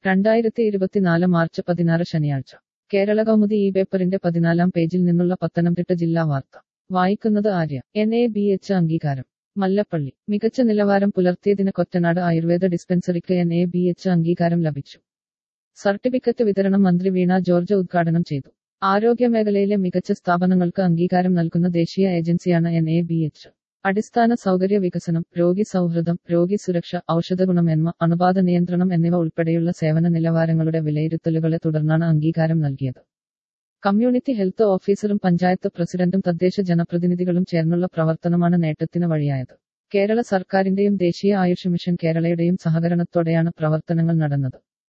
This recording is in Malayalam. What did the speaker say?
രണ്ടായിരത്തി ഇരുപത്തിനാല് മാർച്ച് പതിനാറ് ശനിയാഴ്ച കേരള കൗമുദി ഈ പേപ്പറിന്റെ പതിനാലാം പേജിൽ നിന്നുള്ള പത്തനംതിട്ട ജില്ലാ വാർത്ത വായിക്കുന്നത് Arya N A B H അംഗീകാരം മല്ലപ്പള്ളി മികച്ച നിലവാരം പുലർത്തിയതിന് കൊറ്റനാട് ആയുർവേദ ഡിസ്പെൻസറിക്ക് എൻ എ ബി എച്ച് അംഗീകാരം ലഭിച്ചു സർട്ടിഫിക്കറ്റ് വിതരണം മന്ത്രി വീണ ജോർജ് ഉദ്ഘാടനം ചെയ്തു ആരോഗ്യമേഖലയിലെ മികച്ച സ്ഥാപനങ്ങൾക്ക് അംഗീകാരം നൽകുന്ന ദേശീയ ഏജൻസിയാണ് എൻ എ ബി എച്ച് അടിസ്ഥാന സൗകര്യ വികസനം രോഗി സൗഹൃദം രോഗി സുരക്ഷ ഔഷധ ഗുണമേന്മ അണുബാധ നിയന്ത്രണം എന്നിവ ഉൾപ്പെടെയുള്ള സേവന നിലവാരങ്ങളുടെ വിലയിരുത്തലുകളെ തുടർന്നാണ് അംഗീകാരം നൽകിയത് കമ്മ്യൂണിറ്റി ഹെൽത്ത് ഓഫീസറും പഞ്ചായത്ത് പ്രസിഡന്റും തദ്ദേശ ജനപ്രതിനിധികളും ചേർന്നുള്ള പ്രവർത്തനമാണ് നേട്ടത്തിന് വഴിയായത് കേരള സർക്കാരിന്റെയും ദേശീയ ആയുഷ് മിഷൻ കേരളയുടെയും സഹകരണത്തോടെയാണ് പ്രവർത്തനങ്ങൾ നടന്നത്